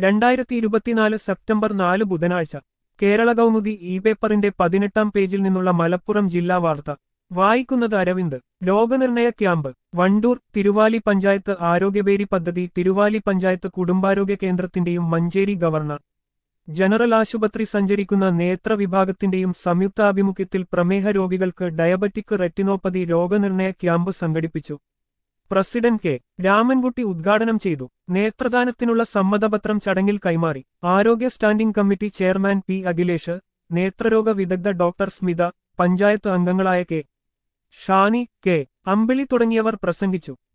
രണ്ടായിരത്തി ഇരുപത്തിനാല് സെപ്റ്റംബർ നാല് ബുധനാഴ്ച കേരള കൗമുദി ഇ പേപ്പറിന്റെ പതിനെട്ടാം പേജിൽ നിന്നുള്ള മലപ്പുറം ജില്ലാ വാർത്ത വായിക്കുന്നത് അരവിന്ദ് രോഗനിർണയ ക്യാമ്പ് വണ്ടൂർ തിരുവാലി പഞ്ചായത്ത് ആരോഗ്യവേരി പദ്ധതി തിരുവാലി പഞ്ചായത്ത് കുടുംബാരോഗ്യ കേന്ദ്രത്തിന്റെയും മഞ്ചേരി ഗവർണർ ജനറൽ ആശുപത്രി സഞ്ചരിക്കുന്ന നേത്ര വിഭാഗത്തിന്റെയും സംയുക്താഭിമുഖ്യത്തിൽ പ്രമേഹ രോഗികൾക്ക് ഡയബറ്റിക് റെറ്റിനോപ്പതി രോഗനിർണയ ക്യാമ്പ് സംഘടിപ്പിച്ചു പ്രസിഡന്റ് കെ രാമൻകുട്ടി ഉദ്ഘാടനം ചെയ്തു നേത്രദാനത്തിനുള്ള സമ്മതപത്രം ചടങ്ങിൽ കൈമാറി ആരോഗ്യ standing committee chairman P Akhilesh നേത്രരോഗ വിദഗ്ധ ഡോക്ടർ സ്മിത പഞ്ചായത്ത് അംഗങ്ങളായ കെ ഷാനി കെ അമ്പിളി തുടങ്ങിയവർ പ്രസംഗിച്ചു